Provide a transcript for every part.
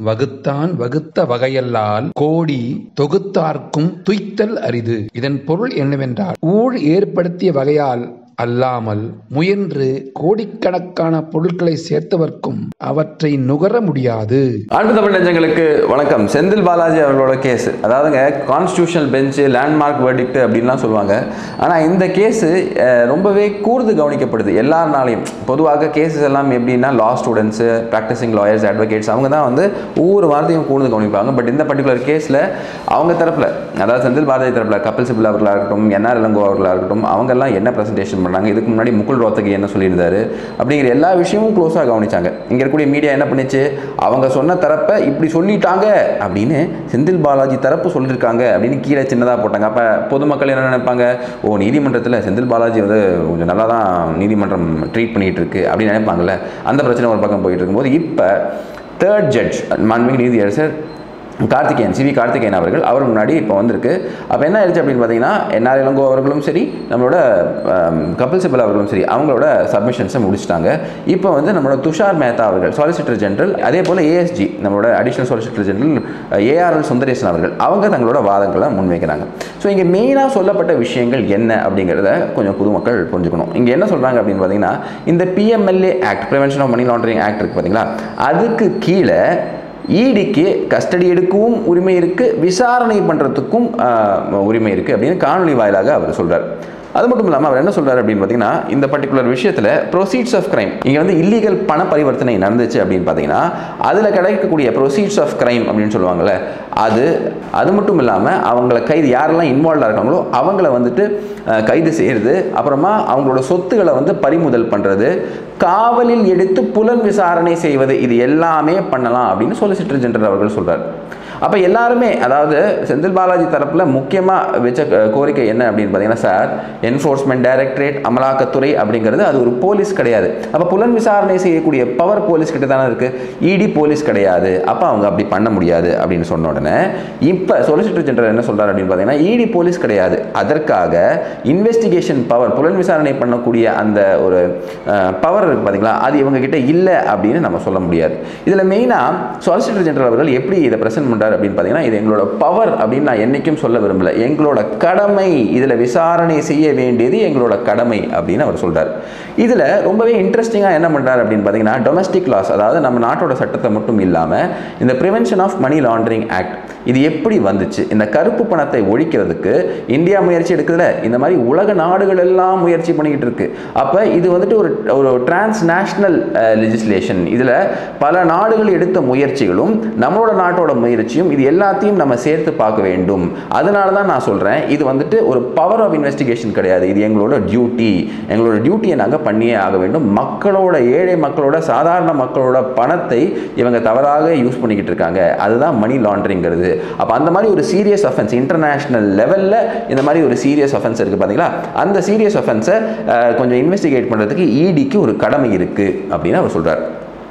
வகுத்தான் வகுத்த வகையல்லால் கோடி தொகுத்தார்க்கும் துய்த்தல் அரிது இதன் பொருள் என்னவென்றால் ஊழ் ஏற்படுத்திய வகையால் அல்லாமல் முயன்று கோடிக்கணக்கான பொருட்களை சேர்த்தவர்க்கும் அவற்றை நுகர முடியாது அன்பு தமிழ் நெஞ்சங்களுக்கு வணக்கம் செந்தில் பாலாஜி அவர்களோட கேஸ் அதாவதுங்க கான்ஸ்டியூஷனல் பெஞ்சு லேண்ட்மார்க் வெர்டிக்ட் அப்படின்லாம் சொல்லுவாங்க ஆனால் இந்த கேஸு ரொம்பவே கூர்ந்து கவனிக்கப்படுது எல்லாருனாலையும் பொதுவாக கேசஸ் எல்லாம் எப்படின்னா law students practising lawyers advocates அவங்க தான் வந்து ஒவ்வொரு வார்த்தையும் கூர்ந்து கவனிப்பாங்க பட் இந்த பர்டிகுலர் கேஸில் அவங்க தரப்பில் அதாவது செந்தில் பாலாஜி தரப்பில் கபில் சிபில் அவர்களாக இருக்கட்டும் என்ஆர் இளங்கோ அவர்களாக இருக்கட்டும் அவங்கெல்லாம் என்ன ப்ரெசன்டேஷன் பண்ணாங்க இதுக்கு முன்னாடி முகுல் ரோத்தகி என்ன சொல்லியிருந்தாரு அப்படிங்கிற எல்லா விஷயமும் க்ளோஸாக கவனிச்சாங்க இங்கே இருக்கக்கூடிய மீடியா என்ன பண்ணுச்சு அவங்க சொன்ன தரப்பை இப்படி சொல்லிட்டாங்க அப்படின்னு செந்தில் பாலாஜி தரப்பு சொல்லியிருக்காங்க அப்படின்னு கீழே சின்னதாக போட்டாங்க அப்போ பொதுமக்கள் என்ன நினைப்பாங்க ஓ நீதிமன்றத்தில் செந்தில் பாலாஜி வந்து கொஞ்சம் நல்லா தான் நீதிமன்றம் ட்ரீட் பண்ணிகிட்டு இருக்கு அப்படின்னு நினைப்பாங்கல்ல அந்த பிரச்சனை ஒரு பக்கம் போயிட்டு இருக்கும்போது இப்போ தேர்ட் ஜட்ஜ் மாண்புமிகு நீதியரசர் கார்த்திகேயன் சிவி கார்த்திகேயன் அவர்கள் அவர் முன்னாடி இப்போ வந்திருக்கு அப்போ என்ன ஆயிடுச்சு அப்படின்னு பார்த்தீங்கன்னா என்ஆர் இளங்கோ அவர்களும் சரி நம்மளோட ஆம், கபில் சிபல் அவர்களும் சரி அவங்களோட சப்மிஷன்ஸை முடிச்சிட்டாங்க இப்போ வந்து நம்மளோட துஷார் மேத்தா அவர்கள் சாலிசிட்டர் ஜெனரல் அதே போல் ஏஎஸ்ஜி நம்மளோட additional solicitor general ARL Sundaresan அவர்கள் அவங்க தங்களோட வாதங்களை முன்வைக்கிறாங்க ஸோ இங்கே மெயினாக சொல்லப்பட்ட விஷயங்கள் என்ன அப்படிங்கிறத கொஞ்சம் பொதுமக்கள் புரிஞ்சுக்கணும் இங்கே என்ன சொல்கிறாங்க அப்படின்னு பார்த்தீங்கன்னா இந்த PMLA act prevention of money laundering act இருக்குது பார்த்தீங்களா அதுக்கு கீழே ஈடிக்கு கஸ்டடி எடுக்கவும் உரிமை இருக்குது விசாரணை பண்ணுறதுக்கும் உரிமை இருக்குது அப்படின்னு காணொலி வாயிலாக அவர் சொல்கிறார் அது மட்டும் இல்லாமல் அவர் என்ன சொல்றாரு அப்படின்னு பார்த்தீங்கன்னா இந்த பர்டிகுலர் விஷயத்தில் ப்ரொசீட்ஸ் ஆஃப் கிரைம் இங்கே வந்து இல்லீகல் பண பரிவர்த்தனை நடந்துச்சு அப்படின்னு பார்த்தீங்கன்னா அதில் கிடைக்கக்கூடிய ப்ரொசீட்ஸ் ஆஃப் கிரைம் அப்படின்னு சொல்லுவாங்கள்ல அது அது மட்டும் இல்லாமல் அவங்கள கைது யாரெல்லாம் இன்வால்வாக இருக்காங்களோ அவங்கள வந்துட்டு அஹ், கைது செய்கிறது அப்புறமா அவங்களோட சொத்துக்களை வந்து பறிமுதல் பண்ணுறது காவலில் எடுத்து புலன் விசாரணை செய்வது இது எல்லாமே பண்ணலாம் அப்படின்னு சொலிசிட்டர் ஜெனரல் அவர்கள் சொல்றார் அப்போ எல்லாருமே அதாவது செந்தில் பாலாஜி தரப்பில் முக்கியமாக வச்ச அஹ், கோரிக்கை என்ன அப்படின்னு பார்த்தீங்கன்னா சார் என்ஃபோர்ஸ்மெண்ட் டைரக்டரேட் அமலாக்கத்துறை அப்படிங்கிறது அது ஒரு போலீஸ் கிடையாது அப்போ புலன் விசாரணை செய்யக்கூடிய பவர் போலீஸ் கிட்ட தானே இருக்குது இடி போலீஸ் கிடையாது அப்போ அவங்க அப்படி பண்ண முடியாது அப்படின்னு சொன்ன உடனே இப்போ சொலிசிட்டர் ஜெனரல் என்ன சொல்றாரு அப்படின்னு பார்த்தீங்கன்னா இடி போலீஸ் கிடையாது அதற்காக இன்வெஸ்டிகேஷன் பவர் புலன் விசாரணை பண்ணக்கூடிய அந்த ஒரு பவர் இருக்கு பார்த்தீங்களா அது இவங்க கிட்ட இல்லை அப்படின்னு நம்ம சொல்ல முடியாது இதில் மெயினாக சொலிசிட்டர் ஜெனரல் அவர்கள் எப்படி இதை ப்ரெசென்ட் பண்ணுறாரு அப்படின்னு பார்த்தீங்கன்னா இது எங்களோட பவர் அப்படின்னு நான் என்றைக்கும் சொல்ல விரும்பல எங்களோட கடமை இதில் விசாரணை செய்ய வேண்டியது எங்களோட கடமை அப்படின்னு அவர் சொல்றார் இதில் ரொம்பவே இன்ட்ரெஸ்டிங்காக என்ன பண்ணுறாரு அப்படின்னு பார்த்தீங்கன்னா டொமஸ்டிக் லாஸ் அதாவது நம்ம நாட்டோட சட்டத்தை மட்டும் இல்லாமல் இந்த prevention of money laundering act இது எப்படி வந்துச்சு இந்த கருப்பு பணத்தை ஒழிக்கிறதுக்கு இந்தியா முயற்சி எடுக்குதுல இந்த மாதிரி உலக நாடுகள் எல்லாம் முயற்சி பண்ணிக்கிட்டு இருக்கு அப்போ இது வந்துட்டு ஒரு ஒரு டிரான்ஸ் நேஷனல் லெஜிஸ்லேஷன் இதில் பல நாடுகள் எடுத்த முயற்சிகளும் நம்மளோட நாட்டோட முயற்சியும் இது எல்லாத்தையும் நம்ம சேர்த்து பார்க்க வேண்டும் அதனால தான் நான் சொல்கிறேன் இது வந்துட்டு ஒரு பவர் ஆஃப் இன்வெஸ்டிகேஷன் கிடையாது இது எங்களோட டியூட்டி எங்களோட டியூட்டியை நாங்கள் பண்ணியே ஆக வேண்டும் மக்களோட ஏழை மக்களோட சாதாரண மக்களோட பணத்தை இவங்க தவறாக யூஸ் பண்ணிக்கிட்டு இருக்காங்க அதுதான் மணி லாண்டரிங்கிறது அப்போ அந்த மாதிரி ஒரு சீரியஸ் அஃபென்ஸ் இன்டர்நேஷ்னல் லெவலில் இந்த மாதிரி ஒரு சீரியஸ் அஃபென்ஸ் இருக்குது பார்த்தீங்களா அந்த சீரியஸ் அஃபென்ஸை கொஞ்சம் இன்வெஸ்டிகேட் பண்ணுறதுக்கு இடிக்கு ஒரு கடமை இருக்குது அப்படின்னு அவர் சொல்கிறார்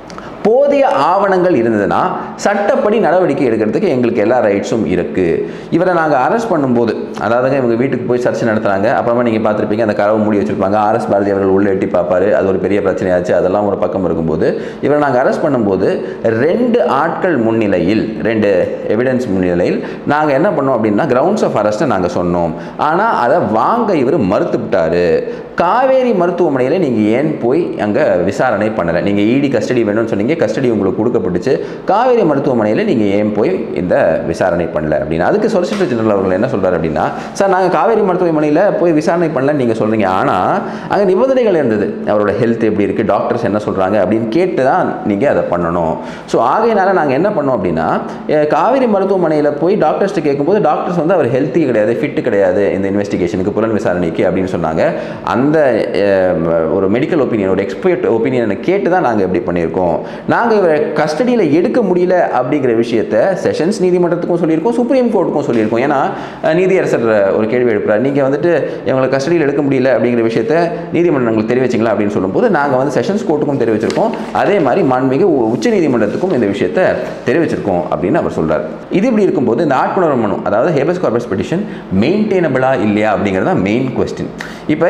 போதிய ஆவணங்கள் இருந்ததுன்னா சட்டப்படி நடவடிக்கை எடுக்கிறதுக்கு எங்களுக்கு எல்லா ரைட்ஸும் இருக்குது இவரை நாங்கள் அரெஸ்ட் பண்ணும்போது அதாவதுங்க இவங்க வீட்டுக்கு போய் சர்ச்சை நடத்துனாங்க அப்புறமா நீங்கள் பார்த்துருப்பீங்க அந்த கதவை மூடி வச்சிருப்பாங்க ஆர்எஸ் பாரதி அவர்கள் உள்ளே எட்டி பார்ப்பாரு அது ஒரு பெரிய பிரச்சனையாச்சு அதெல்லாம் ஒரு பக்கம் இருக்கும்போது இவரை நாங்கள் அரெஸ்ட் பண்ணும்போது ரெண்டு ஆட்கள் முன்னிலையில் ரெண்டு எவிடன்ஸ் முன்னிலையில் நாங்கள் என்ன பண்ணோம் அப்படின்னா கிரவுண்ட்ஸ் ஆஃப் அரெஸ்ட்டை நாங்கள் சொன்னோம் ஆனால் அதை வாங்க இவர் மறுத்துவிட்டாரு காவேரி மருத்துவமனையில் நீங்கள் ஏன் போய் அங்கே விசாரணை பண்ணலை நீங்கள் இடி கஸ்டடி வேணும்னு சொன்னீங்க கஸ்டடி உங்களுக்கு கொடுக்கப்பட்டுச்சு காவேரி மருத்துவமனையில் நீங்கள் ஏன் போய் இந்த விசாரணை பண்ணல அப்படின்னு அதுக்கு சொலிசிட்டர் ஜெனரல் அவர்கள் என்ன சொல்றாரு அப்படின்னா சார் நாங்கள் காவேரி மருத்துவமனையில் போய் விசாரணை பண்ணலன்னு நீங்கள் சொல்கிறீங்க ஆனால் அங்கே நிபந்தனைகள் இருந்தது அவரோட ஹெல்த் எப்படி இருக்குது டாக்டர்ஸ் என்ன சொல்கிறாங்க அப்படின்னு கேட்டு தான் நீங்கள் அதை பண்ணணும் ஸோ ஆகையினால நாங்கள் என்ன பண்ணோம் அப்படின்னா அஹ், காவேரி மருத்துவமனையில் போய் டாக்டர்ஸ்ட்டு கேட்கும்போது டாக்டர்ஸ் வந்து அவர் ஹெல்த்தி கிடையாது ஃபிட்டு கிடையாது இந்த இன்வெஸ்டிகேஷனுக்கு புலன் விசாரணைக்கு அப்படின்னு சொன்னாங்க அந்த அஹ், ஒரு மெடிக்கல் ஒப்பீனியன் ஒரு எக்ஸ்பர்ட் ஒப்பீனியனை கேட்டு தான் நாங்கள் இப்படி பண்ணியிருக்கோம் நாங்கள் இவரை கஸ்டடியில் எடுக்க முடியல அப்படிங்கிற விஷயத்த செஷன்ஸ் நீதிமன்றத்துக்கும் சொல்லியிருக்கோம் சுப்ரீம் கோர்ட்டுக்கும் சொல்லியிருக்கோம் ஏன்னா அஹ், நீதியரசர் ஒரு கேள்வி எழுப்புறாரு நீங்கள் வந்துட்டு இவங்களை கஸ்டடியில் எடுக்க முடியல அப்படிங்கிற விஷயத்த நீதிமன்றங்களுக்கு தெரிவிச்சிங்களா அப்படின்னு சொல்லும்போது நாங்கள் வந்து செஷன்ஸ் கோர்ட்டுக்கும் தெரிவிச்சிருக்கோம் அதே மாதிரி மாண்புமிகு உச்ச நீதிமன்றத்துக்கும் இந்த விஷயத்த தெரிவிச்சிருக்கோம் அப்படின்னு அவர் சொல்றார் இது இப்படி இருக்கும்போது இந்த ஆட்குணர்வு மனு அதாவது ஹேபஸ் கார்பஸ் பெட்டிஷன் மெயின்டைனபிளா இல்லையா அப்படிங்கிறது தான் மெயின் கொஸ்டின் இப்போ இதில் நிறைய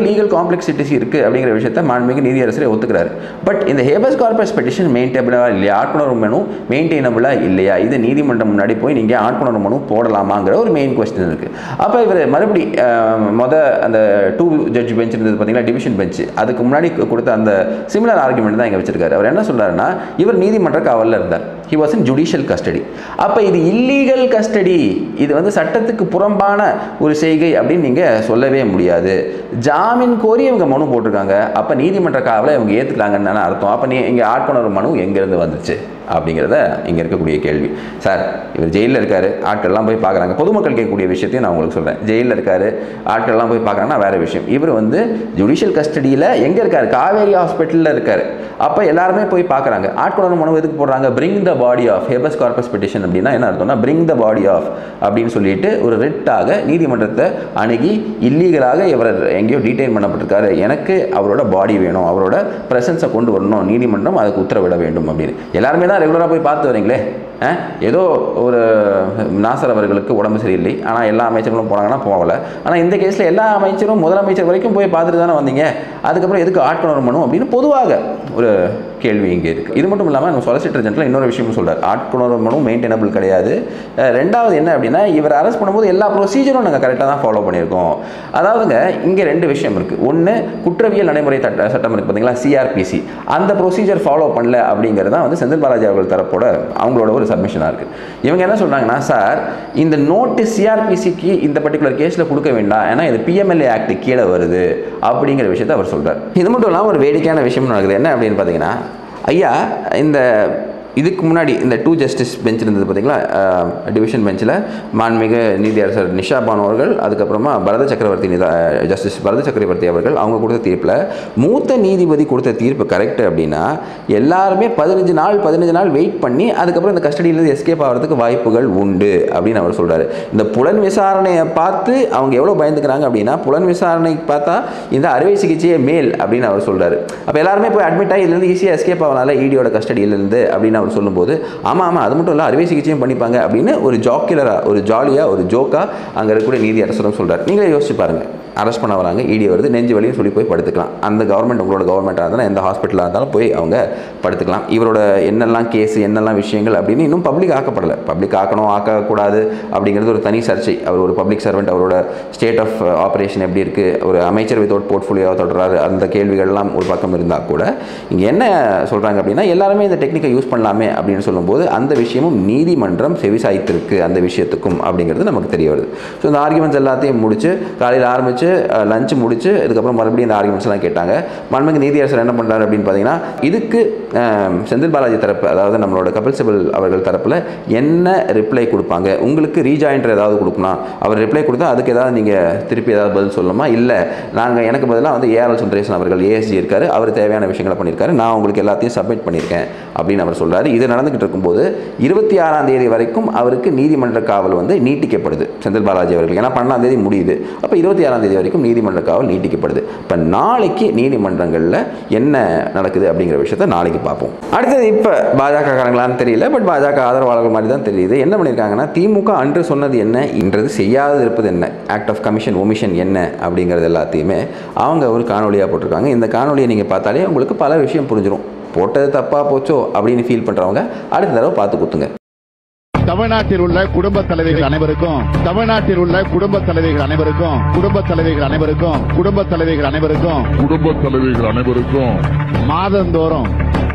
லீகல் காம்ப்ளெக்சிட்டிஸ் இருக்குது அப்படிங்கிற விஷயத்தை மாண்புமிகு நீதியரசரே ஒத்துக்கிறாரு பட் இந்த ஹேபஸ் கார்பஸ் பெட்டிஷன் மெயின்டபிளாக இல்லையா ஆட்கொணர்வு மனு மெயின்டைனபிளாக இல்லையா இது நீதிமன்றம் முன்னாடி போய் நீங்கள் ஆட்கொணர்வு மனு போடலாமாங்கிற ஒரு மெயின் கொஸ்டின் இருக்குது அப்போ இவர் மறுபடி அஹ், மொத அந்த டூ ஜட்ஜ் பெஞ்ச் இருந்தது பார்த்தீங்களா டிவிஷன் பெஞ்ச் அதுக்கு முன்னாடி கொடுத்த அந்த சிமிலர் ஆர்குமெண்ட் தான் இங்கே வச்சிருக்காரு அவர் என்ன சொல்றாருன்னா இவர் நீதிமன்ற காவலில் இருந்தார் he was in judicial custody அப்போ இது இல்லீகல் கஸ்டடி இது வந்து சட்டத்துக்கு புறம்பான ஒரு செய்கை அப்படின்னு நீங்கள் சொல்லவே முடியாது ஜாமீன் கோரி இவங்க மனு போட்டிருக்காங்க அப்போ நீதிமன்ற காவலை இவங்க ஏற்றுக்கலாங்கன்னு தானே அர்த்தம் அப்போ நீ இங்கே ஆட்கொணர்வு மனு எங்கேருந்து வந்துச்சு அப்படிங்கிறத இங்கே இருக்கக்கூடிய கேள்வி சார் இவர் ஜெயிலில் இருக்காரு ஆட்கள்லாம் போய் பார்க்குறாங்க பொதுமக்கள் கேட்கக்கூடிய விஷயத்தையும் நான் உங்களுக்கு சொல்கிறேன் ஜெயிலில் இருக்காரு ஆட்கள்லாம் போய் பார்க்குறாங்கன்னா வேற விஷயம் இவர் வந்து ஜுடிஷியல் கஸ்டடியில் எங்கே இருக்காரு காவேரி ஹாஸ்பிட்டலில் இருக்காரு அப்போ எல்லாருமே போய் பார்க்குறாங்க ஆட்கொணர்வு மனு எதுக்கு போடுறாங்க bring the body of habeas corpus petition அப்படின்னா என்ன அர்த்தம்னா பிரிங் த பாடி ஆஃப் அப்படின்னு சொல்லிட்டு ஒரு ரிட்டாக நீதிமன்றத்தை அணுகி இல்லீகலாக இவர் எங்கேயோ டீடைன் பண்ணப்பட்டிருக்காரு எனக்கு அவரோட பாடி வேணும் அவரோட ப்ரெசன்ஸை கொண்டு வரணும் நீதிமன்றம் அதுக்கு உத்தரவிட வேண்டும் அப்படின்னு எல்லாருமே தான் ரெகுலராக போய் பார்த்து வரீங்களே ஆ? ஏதோ ஒரு நாசர் அவர்களுக்கு உடம்பு சரியில்லை ஆனால் எல்லா அமைச்சர்களும் போனாங்கன்னா போகலை ஆனால் இந்த கேஸில் எல்லா அமைச்சரும் முதலமைச்சர் வரைக்கும் போய் பார்த்துட்டு தானே வந்தீங்க அதுக்கப்புறம் எதுக்கு ஆட்கொணர் மனு அப்படின்னு பொதுவாக ஒரு கேள்வி இங்கே இருக்குது இது மட்டும் இல்லாமல் நம்ம சொலிசிட்டர் ஜெனரல் இன்னொரு விஷயமும் சொல்றார் ஆட்கொணர் மனு மெயின்டெனபிள் கிடையாது அஹ் ரெண்டாவது என்ன அப்படின்னா இவர் அரெஸ்ட் பண்ணும்போது எல்லா ப்ரொசீஜரும் நாங்கள் கரெக்டாக தான் ஃபாலோ பண்ணியிருக்கோம் அதாவதுங்க இங்கே ரெண்டு விஷயம் இருக்குது ஒன்று குற்றவியல் நடைமுறை சட்ட சட்டம் இருக்குது பார்த்தீங்களா சிஆர்பிசி அந்த ப்ரொசீஜர் ஃபாலோ பண்ணல அப்படிங்கிறது தான் வந்து செந்தில் பாலாஜி அவர்கள் தரப்போட அவங்களோட ஒரு சப்மிஷனாக இருக்குது இவங்க என்ன சொல்கிறாங்கன்னா சார் இந்த நோட்டு சிஆர்பிசிக்கு இந்த பர்டிகுலர் கேஸில் கொடுக்க வேண்டாம் ஏன்னா இது பிஎம்எல்ஏ ஆக்ட் கீழே வருது அப்படிங்கிற விஷயத்தை அவர் சொல்கிறார் இது மட்டும் இல்லாமல் ஒரு வேடிக்கையான விஷயம் நடக்குது என்ன அப்படின்னு பார்த்தீங்கன்னா ஐயா இந்த இதுக்கு முன்னாடி இந்த டூ ஜஸ்டிஸ் பெஞ்ச் இருந்தது பார்த்தீங்களா டிவிஷன் பெஞ்சில் மாண்புமிகு நீதியரசர் நிஷா பானு அவர்கள் அதுக்கப்புறமா பரத சக்கரவர்த்தி நிதா ஜஸ்டிஸ் பரத சக்கரவர்த்தி அவர்கள் அவங்க கொடுத்த தீர்ப்பில் மூத்த நீதிபதி கொடுத்த தீர்ப்பு கரெக்ட் அப்படின்னா எல்லாருமே பதினஞ்சு நாள் பதினஞ்சு நாள் வெயிட் பண்ணி அதுக்கப்புறம் இந்த கஸ்டடியிலேருந்து எஸ்கேப் ஆகிறதுக்கு வாய்ப்புகள் உண்டு அப்படின்னு அவர் சொல்கிறாரு இந்த புலன் விசாரணையை பார்த்து அவங்க எவ்வளோ பயந்துக்கிறாங்க அப்படின்னா புலன் விசாரணைக்கு பார்த்தா இந்த அறுவை சிகிச்சையே மேல் அப்படின்னு அவர் சொல்கிறாரு அப்போ எல்லாருமே போய் அட்மிட் ஆகி இதுலேருந்து ஈஸியாக எஸ்கேப் ஆகனால ஈடியோட கஸ்டடியிலேருந்து அப்படின்னு அவர் சொல்லும்போது ஆமாம் ஆமாம் அது மட்டும் இல்லை அறுவை சிகிச்சையும் பண்ணிப்பாங்க அப்படின்னு ஒரு ஜாக்குலராக ஒரு ஜாலியாக ஒரு ஜோக்காக அங்கே இருக்கக்கூடிய நீதி அரசரும் சொல்கிறார் நீங்களே யோசிச்சு பாருங்கள் அரெஸ்ட் பண்ண வராங்க இடி வருது நெஞ்சு வலியும் சொல்லி போய் படுத்துக்கலாம் அந்த கவர்மெண்ட் உங்களோட கவர்மெண்ட்டாக இருந்தாலும் எந்த ஹாஸ்பிட்டலாக இருந்தாலும் போய் அவங்க படுத்துக்கலாம் இவரோட என்னெல்லாம் கேஸ் என்னெல்லாம் விஷயங்கள் அப்படின்னு இன்னும் பப்ளிக் ஆக்கப்படலை பப்ளிக் ஆக்கணும் ஆக்கக்கூடாது அப்படிங்கிறது ஒரு தனி சர்ச்சை அவர் ஒரு பப்ளிக் சர்வெண்ட் அவரோட ஸ்டேட் ஆஃப் ஆப்ரேஷன் எப்படி இருக்குது ஒரு அமைச்சர் வித்தவுட் போர்ட்ஃபோலியோ தொடர்றாரு அந்த கேள்விகள்லாம் ஒரு பக்கம் இருந்தால் கூட இங்கே என்ன சொல்கிறாங்க அப்படின்னா எல்லாருமே இந்த டெக்னிக்கை யூஸ் பண்ணலாமே அப்படின்னு சொல்லும்போது அந்த விஷயமும் நீதிமன்றம் செவிசாய்த்திருக்கு அந்த விஷயத்துக்கும் அப்படிங்கிறது நமக்கு தெரிய வருது ஸோ இந்த ஆர்குமெண்ட்ஸ் எல்லாத்தையும் முடிச்சு காலையில் ஆரம்பித்து லஞ்ச் முடிச்சு இதுக்கப்புறம் மறுபடியும் இந்த ஆர்குமெண்ட்ஸ் எல்லாம் கேட்டாங்க மண்மிகு நீதியரசர் என்ன பண்ணுறாரு அப்படின்னு பார்த்தீங்கன்னா இதுக்கு அஹ், செந்தில் பாலாஜி தரப்பு அதாவது நம்மளோட கபில் சிபல் அவர்கள் தரப்பில் என்ன ரிப்ளை கொடுப்பாங்க உங்களுக்கு ரீஜாயின்டர் ஏதாவது கொடுக்கணும் அவர் ரிப்ளை கொடுத்தா அதுக்கு ஏதாவது நீங்கள் திருப்பி ஏதாவது பதில் சொல்லணுமா இல்லை நாங்கள் எனக்கு பதிலாக வந்து ஏஆர்எல் சுந்தரேசன் அவர்கள் ஏஎஸ்ஜி இருக்காரு அவர் தேவையான விஷயங்களை பண்ணியிருக்காரு நான் உங்களுக்கு எல்லாத்தையும் சப்மிட் பண்ணியிருக்கேன் அப்படின்னு அவர் சொல்றாரு இது நடந்துகிட்டு இருக்கும்போது இருபத்தி ஆறாம் தேதி வரைக்கும் அவருக்கு நீதிமன்ற காவல் வந்து நீட்டிக்கப்படுது செந்தில் பாலாஜி அவர்கள் ஏன்னா பன்னெண்டாம் தேதி முடியுது அப்போ இருபத்தி ஆறாம் தேதி வரைக்கும் நீதிமன்ற காவல் நீட்டிக்கப்படுது இப்போ நாளைக்கு நீதிமன்றங்களில் என்ன நடக்குது அப்படிங்கிற விஷயத்த நாளைக்கு பார்ப்போம் அடுத்தது இப்போ பாஜக காரங்களான்னு தெரியல பட் பாஜக ஆதரவாளர்கள் மாதிரி தான் தெரியுது என்ன பண்ணியிருக்காங்கன்னா திமுக அன்று சொன்னது என்ன இன்றது செய்யாதது இருப்பது என்ன ஆக்ட் ஆஃப் கமிஷன் ஒமிஷன் என்ன அப்படிங்கிறது எல்லாத்தையுமே அவங்க ஒரு காணொலியாக போட்டிருக்காங்க இந்த காணொலியை நீங்கள் பார்த்தாலே உங்களுக்கு பல விஷயம் புரிஞ்சிடும் போட்டது தப்பாக போச்சோ அப்படின்னு ஃபீல் பண்ணுறவங்க அடுத்த தடவை பார்த்து குத்துங்க தமிழ்நாட்டில் உள்ள குடும்ப தலைவிகள் அனைவருக்கும் தமிழ்நாட்டில் உள்ள குடும்ப தலைவிகள் அனைவருக்கும் குடும்ப தலைவிகள் அனைவருக்கும் குடும்ப தலைவிகள் அனைவருக்கும் குடும்ப தலைவிகள் அனைவருக்கும் மாதந்தோறும்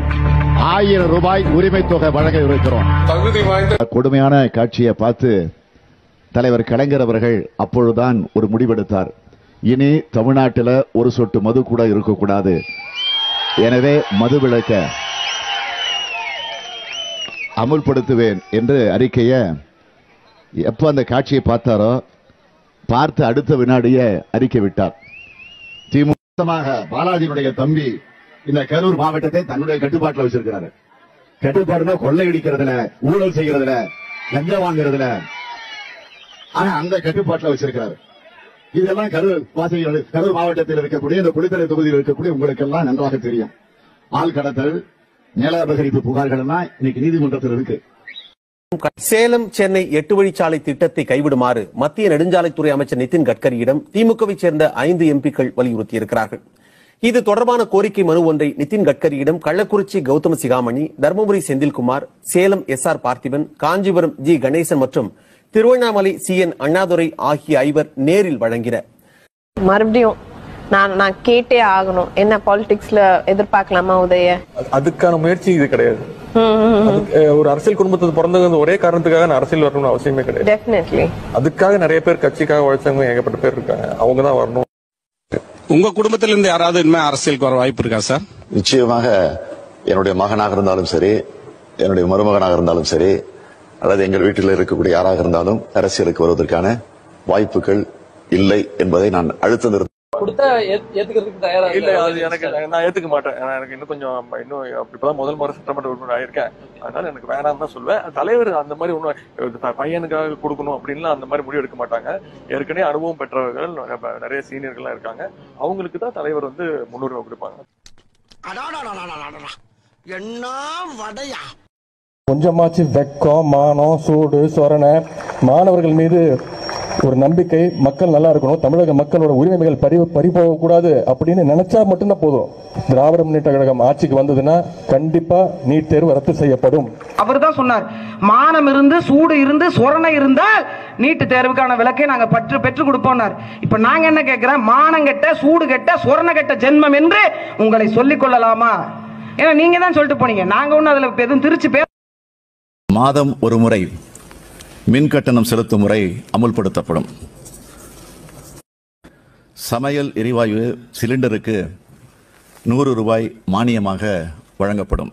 ஆயிரம் ரூபாய் உரிமை தொகை வழங்க இருக்கிறோம் கொடுமையான காட்சியை பார்த்து தலைவர் கலைஞர் அவர்கள் அப்பொழுதுதான் ஒரு முடிவெடுத்தார் இனி தமிழ்நாட்டில் ஒரு சொட்டு மது கூட இருக்கக்கூடாது எனவே மது விளக்க அமுல்படுத்துவேன் என்று அறிக்கைய எப்ப அந்த காட்சியை பார்த்தாரோ பார்த்து அடுத்த வினாடியே அறிக்கை விட்டார் திமுக பாலாஜியுடைய தம்பி இந்த கரூர் மாவட்டத்தை தன்னுடைய கட்டுப்பாட்டில் வச்சிருக்கிறாரு கட்டுப்பாடுனா கொள்ளையடிக்கிறதுல ஊழல் செய்யறதுல லஞ்சம் வாங்குறதுல ஆனா அந்த கட்டுப்பாட்டில் வச்சிருக்கிறாரு இதெல்லாம் கரூர் வாசிகள் கரூர் மாவட்டத்தில் இருக்கக்கூடிய இந்த குளித்தலை தொகுதியில் இருக்கக்கூடிய உங்களுக்கு எல்லாம் நன்றாக தெரியும் ஆள் கடத்தல் நில அபகரிப்பு புகார்கள் எல்லாம் இன்னைக்கு நீதிமன்றத்தில் இருக்கு சேலம் சென்னை எட்டு வழிச்சாலை திட்டத்தை கைவிடுமாறு மத்திய நெடுஞ்சாலைத்துறை அமைச்சர் நிதின் கட்கரியிடம் திமுகவை சேர்ந்த ஐந்து எம்பிக்கள் வலியுறுத்தியிருக்கிறார்கள் இது தொடர்பான கோரிக்கை மனு ஒன்றை நிதின் கட்கரியிடம் Kallakurichi Gautham Sigamani Dharmapuri Senthilkumar Salem S R Parthiban Kanchipuram G Ganesan மற்றும் திருவண்ணாமலை சி என் அண்ணாதுரை ஆகிய ஐவர் நேரில் வழங்கினர் மறுபடியும் நான் நான் கேட்டே ஆகணும் என்ன பாலிடிக்ஸ்ல எதிர்பார்க்கலாமா உதய அதுக்கான முயற்சி இது கிடையாது அதுக்கு, அஹ், ஒரு அரசியல் குடும்பத்துக்கு பிறந்தவங்க ஒரே காரணத்துக்காக நான் அரசியல் வரணும்னு அவசியமே கிடையாது டெஃபினெட்லி அதுக்காக நிறைய பேர் கட்சிக்காக உழைச்சவங்க ஏகப்பட்ட பேர் இருக்காங்க அவங்க தான் வரணும் உங்க குடும்பத்துல இருந்து யாராவது இனிமே அரசியலுக்கு வர வாய்ப்பு இருக்கா சார் நிச்சயமாக என்னுடைய மகனாக இருந்தாலும் சரி என்னுடைய மருமகனாக இருந்தாலும் சரி அல்லது எங்கள் வீட்டில் இருக்கக்கூடிய யாராக இருந்தாலும் அரசியலுக்கு வருவதற்கான வாய்ப்புகள் இல்லை என்பதை நான் அழுத்த நிறுத்த கொடுத்தா ஏத்- ஏத்துக்கிறதுக்கு தயாரா இல்ல இருக்காரு. அது எனக்கு நான் ஏத்துக்க மாட்டேன் ஏன்னா எனக்கு இன்னும் கொஞ்சம் இன்னும் இப்பதான் முதல் முறை சட்டமன்ற உறுப்பினர் ஆயிருக்கேன் அதனால எனக்கு வேணாம்னு தான் சொல்லுவேன் தலைவர் அந்த மாதிரி ஒன்றும் பையனுக்காக கொடுக்கணும் அப்படின்லாம் அந்த மாதிரி முடிவு எடுக்க மாட்டாங்க ஏற்கனவே அனுபவம் பெற்றவர்கள் நிறைய- நிறைய சீனியர்கள்லாம் இருக்காங்க அவங்களுக்கு தான் தலைவர் வந்து முன்னுரிமை கொடுப்பாங்க என்ன வடையா கொஞ்சமாச்சு வெக்கம் மானம் சூடு சொரணை மாணவர்கள் மீது ஒரு நம்பிக்கை மக்கள் நல்லா இருக்கணும் தமிழக மக்களோட உரிமைகள் பறி பறி போகக்கூடாது அப்படின்னு நினைச்சா மட்டும்தான் போதும் திராவிட முன்னேற்ற கழகம் ஆட்சிக்கு வந்ததுன்னா கண்டிப்பா நீட் தேர்வு ரத்து செய்யப்படும் அவர் தான் சொன்னார் மானம் இருந்து சூடு இருந்து சொரணை இருந்தால் நீட்டு தேர்வுக்கான விளக்கை நாங்க பற்று பெற்றுக் கொடுப்போம்னார் இப்ப நாங்க என்ன கேட்கிறோம் மானம் கெட்ட சூடு கெட்ட சொரணை கெட்ட ஜென்மம் என்று உங்களை சொல்லிக் கொள்ளலாமா ஏன்னா நீங்க தான் சொல்லிட்டு போனீங்க நாங்க ஒண்ணும் அதுல எதுவும் திருச்சி பேச மாதம் ஒரு முறை மின் கட்டணம் செலுத்தும் முறை அமுல்படுத்தப்படும் சமையல் எரிவாயு சிலிண்டருக்கு நூறு ரூபாய் மானியமாக வழங்கப்படும்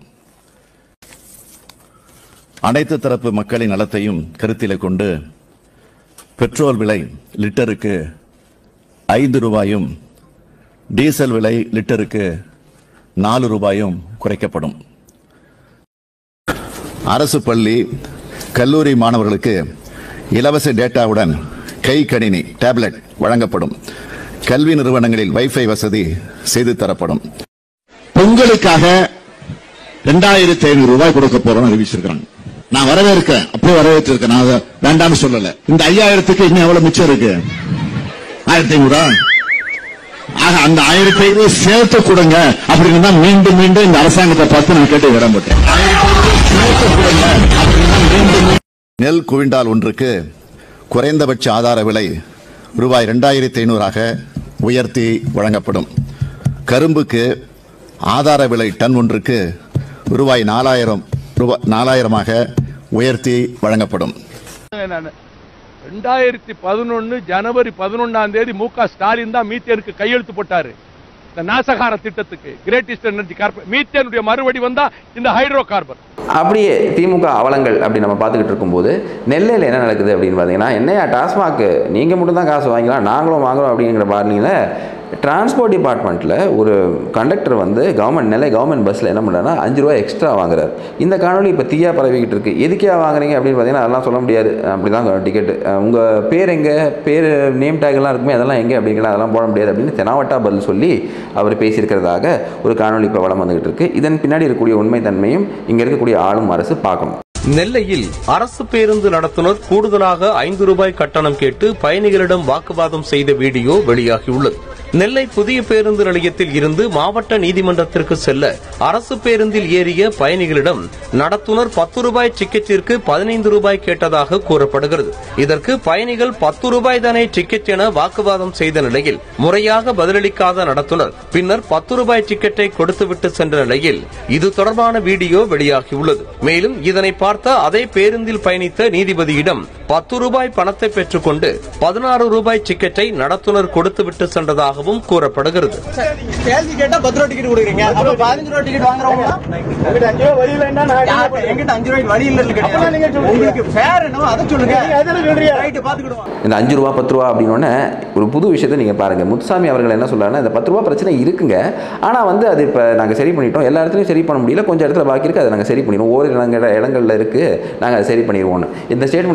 அனைத்து தரப்பு மக்களின் நலத்தையும் கருத்திலே கொண்டு பெட்ரோல் விலை லிட்டருக்கு ஐந்து ரூபாயும் டீசல் விலை லிட்டருக்கு நாலு ரூபாயும் குறைக்கப்படும் அரசு பள்ளி கல்லூரி மாணவர்களுக்கு இலவச டேட்டாவுடன் கை கணினி டேப்லெட் வழங்கப்படும் கல்வி நிறுவனங்களில் வைஃபை வசதி செய்து தரப்படும் பொங்கலுக்காக ரெண்டாயிரத்தி ஐநூறு ரூபாய் கொடுக்க போறோம் அறிவிச்சிருக்காங்க நான் வரவேற்கிறேன் அப்போ வரவேற்றிருக்கேன் நான் அதை வேண்டாம்னு சொல்லல இந்த ஐயாயிரத்துக்கு இன்னும் எவ்வளவு மிச்சம் இருக்கு ஆயிரத்தி ஐநூறா ஆக அந்த ஆயிரத்தி ஐநூறு சேர்த்து கொடுங்க அப்படின்னு தான் மீண்டும் மீண்டும் இந்த அரசாங்கத்தை பார்த்து நான் கேட்டு விடம்பட்டேன் நெல் குவிண்டால் ஒன்றுக்கு குறைந்தபட்ச ஆதார விலை ரூபாய் ரெண்டாயிரத்தி ஐநூறாக உயர்த்தி வழங்கப்படும் கரும்புக்கு ஆதார விலை டன் ஒன்றுக்கு ரூபாய் நாலாயிரம் ரூபாய் நாலாயிரமாக உயர்த்தி வழங்கப்படும் ரெண்டாயிரத்தி பதினொன்னு ஜனவரி பதினொன்னாம் தேதி மு க ஸ்டாலின் தான் மீத்தேனுக்கு கையெழுத்து போட்டாரு இந்த நாசகார திட்டத்துக்கு கிரேட் ஈஸ்டர்ன் எனர்ஜி கார்பரேட் மீத்தேனுடைய மறுபடி வந்தா இந்த ஹைட்ரோ கார்பன் அப்படியே திமுக அவலங்கள் அப்படி நம்ம பார்த்துக்கிட்டு இருக்கும்போது நெல்லையில் என்ன நடக்குது அப்படின்னு பார்த்தீங்கன்னா என்னையா டாஸ்மாக் நீங்கள் மட்டும் தான் காசு வாங்கிக்கலாம் நாங்களும் வாங்குறோம் அப்படிங்கிற பாருங்கள டிரான்ஸ்போர்ட் டிபார்ட்மெண்ட்டில் ஒரு கண்டக்டர் வந்து கவர்மெண்ட் நெல்லை கவர்மெண்ட் பஸ்ஸில் என்ன பண்ணுறாருன்னா அஞ்சு ரூபா எக்ஸ்ட்ரா வாங்குறாரு இந்த காணொலி இப்போ தீயா பரவிக்கிட்டு இருக்கு எதுக்கே வாங்குறீங்க அப்படின்னு பார்த்தீங்கன்னா அதெல்லாம் சொல்ல முடியாது அப்படி தான் டிக்கெட் உங்கள் பேர் எங்கே பேர் நேம் டேக்லாம் இருக்குமே அதெல்லாம் எங்கே அப்படிங்கிற அதெல்லாம் போட முடியாது அப்படின்னு தெனாவட்டா பதில் சொல்லி அவர் பேசியிருக்கிறதாக ஒரு காணொலி இப்போ வளம் வந்துகிட்டு இருக்கு இதன் பின்னாடி இருக்கக்கூடிய உண்மைத்தன்மையும் இங்கே இருக்கக்கூடிய ஆளும் அரசு பார்க்கணும் நெல்லையில் அரசு பேருந்து நடத்துனர் கூடுதலாக ஐந்து ரூபாய் கட்டணம் கேட்டு பயணிகளிடம் வாக்குவாதம் செய்த வீடியோ வெளியாகியுள்ளது நெல்லை புதிய பேருந்து நிலையத்தில் இருந்து மாவட்ட நீதிமன்றத்திற்கு செல்ல அரசு பேருந்தில் ஏறிய பயணிகளிடம் நடத்துனர் பத்து ரூபாய் டிக்கெட்டிற்கு பதினைந்து ரூபாய் கேட்டதாக கூறப்படுகிறது இதற்கு பயணிகள் பத்து ரூபாய் தானே டிக்கெட் என வாக்குவாதம் செய்த நிலையில் முறையாக பதிலளிக்காத நடத்துனர் பின்னர் பத்து ரூபாய் டிக்கெட்டை கொடுத்துவிட்டு சென்ற நிலையில் இது தொடர்பான வீடியோ வெளியாகியுள்ளது மேலும் இதனை பார்த்த அதே பேருந்தில் பயணித்த நீதிபதியிடம் பத்து ரூபாய் பணத்தை பெற்றுக்கொண்டு பதினாறு ரூபாய் டிக்கெட்டை நடத்துனர் கொடுத்துவிட்டு சென்றதாகவும் கூறப்படுகிறது கேள்வி கேட்டா பத்து ரூபா டிக்கெட் கொடுக்குறீங்க அப்ப பதினஞ்சு ரூபா டிக்கெட் வாங்குறவங்க எங்கிட்ட அஞ்சு ரூபா வழி இல்லைன்னா நான் எங்கிட்ட அஞ்சு ரூபாய்க்கு வழி இல்ல கிடையாது உங்களுக்கு ஃபேர் என்ன அதை சொல்லுங்க ரைட்டு பாத்துக்கிடுவோம் இந்த அஞ்சு ரூபா பத்து ரூபா அப்படின்னோடனே ஒரு புது விஷயத்தை நீங்கள் பாருங்கள் முத்துசாமி அவர்கள் என்ன சொல்றாருன்னா இந்த பத்து ரூபா பிரச்சனை இருக்குங்க ஆனால் வந்து அது இப்போ நாங்கள் சரி பண்ணிட்டோம் எல்லா இடத்துலையும் சரி பண்ண முடியல கொஞ்சம் இடத்துல பாக்கி இருக்குது அதை நாங்கள் சரி பண்ணிடுவோம் ஓரிரு இடங்கள் இடங்களில் இருக்குது நாங்கள் அதை சரி பண்ணிடுவோம்னு இந்த ஸ்டேட்மெண்ட்டோட அர்த்தம்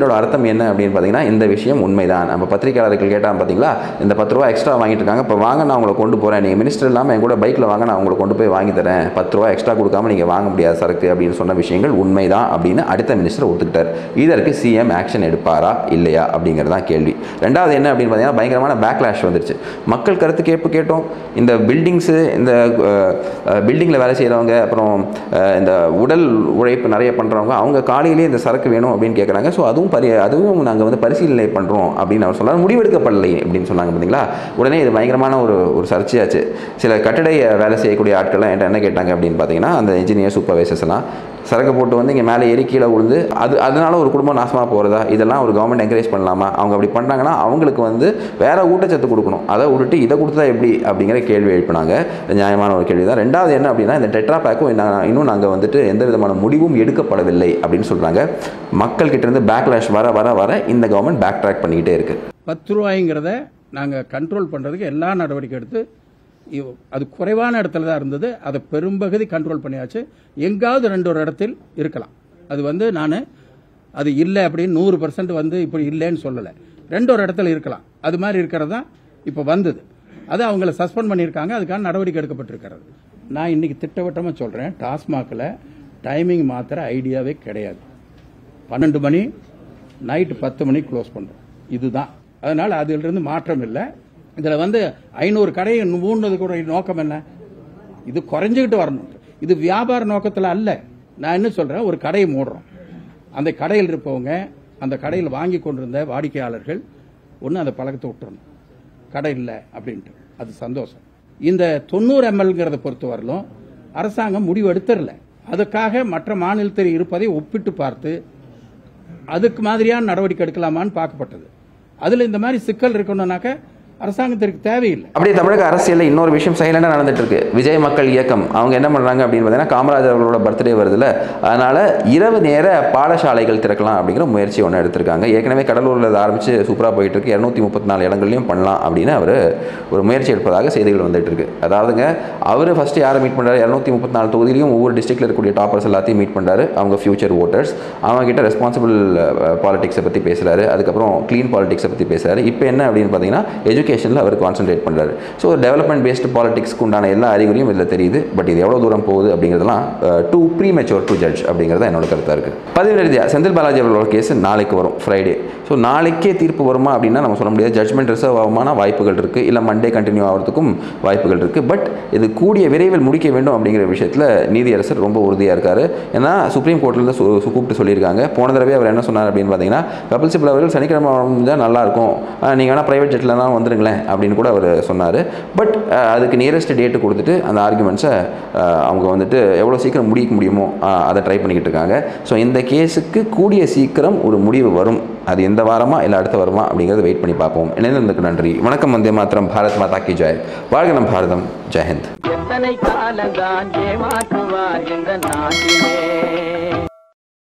யதார்த்தம் என்ன அப்படின்னு பார்த்தீங்கன்னா இந்த விஷயம் உண்மைதான் நம்ம பத்திரிகையாளர்கள் கேட்டால் பார்த்தீங்களா இந்த பத்து ரூபா எக்ஸ்ட்ரா வாங்கிட்டு இருக்காங்க இப்போ வாங்க நான் உங்களை கொண்டு போகிறேன் நீங்கள் மினிஸ்டர் இல்லாமல் என் கூட பைக்கில் வாங்க நான் உங்களை கொண்டு போய் வாங்கி தரேன் பத்து ரூபா எக்ஸ்ட்ரா கொடுக்காம நீங்கள் வாங்க முடியாது சரக்கு அப்படின்னு சொன்ன விஷயங்கள் உண்மைதான் அப்படின்னு அடுத்த மினிஸ்டர் ஒத்துக்கிட்டார் இதற்கு சிஎம் ஆக்ஷன் எடுப்பாரா இல்லையா அப்படிங்கிறது தான் கேள்வி ரெண்டாவது என்ன அப்படின்னு பார்த்தீங்கன்னா பயங்கரமான பேக்லாஷ் வந்துருச்சு மக்கள் கருத்து கேட்பு கேட்டோம் இந்த பில்டிங்ஸு இந்த பில்டிங்கில் வேலை செய்கிறவங்க அப்புறம் அஹ், இந்த உடல் உழைப்பு நிறைய பண்ணுறவங்க அவங்க காலையிலேயே இந்த சரக்கு வேணும் அப்படின்னு கேட்குறாங்க ஸோ அதுவும் பரி அதுவும் நாங்கள் வந்து பரிசீலனை பண்ணுறோம் அப்படின்னு அவர் சொன்னார் முடிவெடுக்கப்படலை அப்படின்னு சொன்னாங்க பார்த்தீங்களா உடனே இது பயங்கரமான ஒரு ஒரு சர்ச்சையாச்சு சில கட்டட வேலை செய்யக்கூடிய ஆட்கள்லாம் என்கிட்ட என்ன கேட்டாங்க அப்படின்னு பார்த்தீங்கன்னா அந்த இன்ஜினியர் சூப்பர்வைசர்ஸ் எல்லாம் சரக்கு போட்டு வந்து இங்கே மேலே ஏறி கீழே விழுந்து அது அதனால ஒரு குடும்பம் நாசமாக போகிறதா இதெல்லாம் ஒரு கவர்மெண்ட் என்கரேஜ் பண்ணலாமா அவங்க அப்படி பண்ணுறாங்கன்னா அவங்களுக்கு வந்து வேற ஊட்டச்சத்து கொடுக்கணும் அதை விட்டுட்டு இதை கொடுத்தா எப்படி அப்படிங்கிற கேள்வி எழுப்பினாங்க இது நியாயமான ஒரு கேள்வி தான் ரெண்டாவது என்ன அப்படின்னா இந்த டெட்ரா பேக்கும் இன்னும் நாங்கள் வந்துட்டு எந்த விதமான முடிவும் எடுக்கப்படவில்லை அப்படின்னு சொல்கிறாங்க மக்கள் கிட்ட இருந்து பேக்லாஷ் வர வர வர இந்த கவர்மெண்ட் பேக் ட்ராக் பண்ணிக்கிட்டே இருக்கு பத்து ரூபாய்ங்கிறத நாங்கள் கண்ட்ரோல் பண்ணுறதுக்கு எல்லா நடவடிக்கை எடுத்து இவ்- அது குறைவான இடத்துல தான் இருந்தது அதை பெரும்பகுதி கண்ட்ரோல் பண்ணியாச்சு எங்காவது ரெண்டு ஒரு இடத்தில் இருக்கலாம் அது வந்து நான் அது இல்லை அப்படின்னு நூறு பர்சன்ட் வந்து இப்படி இல்லைன்னு சொல்லலை ரெண்டு ஒரு இடத்துல இருக்கலாம் அது மாதிரி இருக்கிறது தான் இப்போ வந்தது அது அவங்கள சஸ்பெண்ட் பண்ணியிருக்காங்க அதுக்கான நடவடிக்கை எடுக்கப்பட்டிருக்கிறது நான் இன்னைக்கு திட்டவட்டமாக சொல்கிறேன் டாஸ்மாகில் டைமிங் மாத்திர ஐடியாவே கிடையாது பன்னெண்டு மணி நைட்டு பத்து மணிக்கு க்ளோஸ் பண்ணுறோம் இதுதான் அதனால் அதிலிருந்து மாற்றம் இல்லை இதில் வந்து ஐநூறு கடையை மூணுனது கூட நோக்கம் என்ன இது குறைஞ்சிக்கிட்டு வரணும் இது வியாபார நோக்கத்தில் அல்ல நான் என்ன சொல்கிறேன் ஒரு கடையை மூடுறோம் அந்த கடையில் இருப்பவங்க அந்த கடையில் வாங்கி கொண்டிருந்த வாடிக்கையாளர்கள் ஒன்று அந்த பழக்கத்தை விட்டுறணும் கடை இல்லை அப்படின்ட்டு அது சந்தோஷம் இந்த தொண்ணூறு எம்எல்ங்கிறத பொறுத்தவரையிலும் அரசாங்கம் முடிவு எடுத்துடல அதுக்காக மற்ற மாநிலத்தில் இருப்பதை ஒப்பிட்டு பார்த்து அதுக்கு மாதிரியான நடவடிக்கை எடுக்கலாமான்னு பார்க்கப்பட்டது அதில் இந்த மாதிரி சிக்கல் இருக்கணும்னாக்க அரசாங்கத்திற்கு தேவையில்லை அப்படியே தமிழக அரசியலில் இன்னொரு விஷயம் சைலண்டாக நடந்துட்டு இருக்கு விஜய் மக்கள் இயக்கம் அவங்க என்ன பண்ணுறாங்க அப்படின்னு பார்த்தீங்கன்னா காமராஜர் அவர்களோட பர்த்டே வருதுல்ல அதனால இரவு நேர பாடசாலைகள் திறக்கலாம் அப்படிங்கிற முயற்சி ஒன்று எடுத்திருக்காங்க ஏற்கனவே கடலூரில் அதை ஆரம்பித்து சூப்பராக போயிட்டு இருக்கு இரநூத்தி முப்பத்தி நாலு இடங்கள்லையும் பண்ணலாம் அப்படின்னு அவர் ஒரு முயற்சி எடுப்பதாக செய்திகள் வந்துட்டு இருக்கு அதாவதுங்க அவர் ஃபர்ஸ்ட் யாரை மீட் பண்ணுறாரு இரநூத்தி முப்பத்தி நாலு தொகுதியிலையும் ஒவ்வொரு டிஸ்ட்ரிக்ட்ல இருக்கக்கூடிய டாப்பர்ஸ் எல்லாத்தையும் மீட் பண்ணுறாரு அவங்க ஃபியூச்சர் ஓட்டர்ஸ் அவங்க கிட்ட ரெஸ்பான்சிபிள் பாலிடிக்ஸை பற்றி பேசுகிறாரு அதுக்கப்புறம் க்ளீன் பாலிடிக்ஸை பற்றி பேசுகிறாரு இப்போ என்ன அப்படின்னு பார்த்தீங்கன்னா எஜுகேஷனில் அவர் கான்சென்ட்ரேட் பண்ணுறாரு ஸோ டெவலப்மெண்ட் பேஸ்டு பாலிடிக்ஸ்க்கு உண்டான எல்லா அறிகுறியும் இதில் தெரியுது பட் இது எவ்வளோ தூரம் போகுது அப்படிங்கிறதெல்லாம் too premature to judge அப்படிங்கிறத என்னோட கருத்தாக இருக்குது பதிவு ரீதியாக செந்தில் பாலாஜி அவர்களோட கேஸ் நாளைக்கு வரும் ஃப்ரைடே ஸோ நாளைக்கே தீர்ப்பு வருமா அப்படின்னா நம்ம சொல்ல முடியாது ஜட்மெண்ட் ரிசர்வ் ஆகுமான வாய்ப்புகள் இருக்குது இல்லை மண்டே கண்டினியூ ஆகிறதுக்கும் வாய்ப்புகள் இருக்குது பட் இது கூடிய விரைவில் முடிக்க வேண்டும் அப்படிங்கிற விஷயத்தில் நீதியரசர் ரொம்ப உறுதியாக இருக்காரு ஏன்னா சுப்ரீம் கோர்ட்லேருந்து சு சு- கூப்பிட்டு சொல்லியிருக்காங்க போன தடவை அவர் என்ன சொன்னார் அப்படின்னு பார்த்தீங்கன்னா கபில் சிபல் அவர்கள் சனிக்கிழமை முடிஞ்சால் நல்லாயிருக்கும் நீங்கள் வேணால் ப்ரைவேட் ஜெட்டில் தான் வந்துருங்களேன் அப்படின்னு கூட அவர் சொன்னார் பட் அதுக்கு நியரஸ்ட் டேட்டு கொடுத்துட்டு அந்த ஆர்குமெண்ட்ஸை அவங்க வந்துட்டு எவ்வளோ சீக்கிரம் முடிக்க முடியுமோ அஹ், அதை ட்ரை பண்ணிக்கிட்டு இருக்காங்க ஸோ இந்த கேஸுக்கு கூடிய சீக்கிரம் ஒரு முடிவு வரும் அது எந்த வாரமா இல்லை அடுத்த வாரமா அப்படிங்கிறத வெயிட் பண்ணி பார்ப்போம் இணைந்ததுக்கு நன்றி வணக்கம் வந்தே மாத்திரம் பாரத் மாதா கி ஜெய் வாழ்க நம் பாரதம் ஜெயஹிந்த் எத்தனை காலந்தான் ஏமாற்றுவார் இந்த நாட்டிலே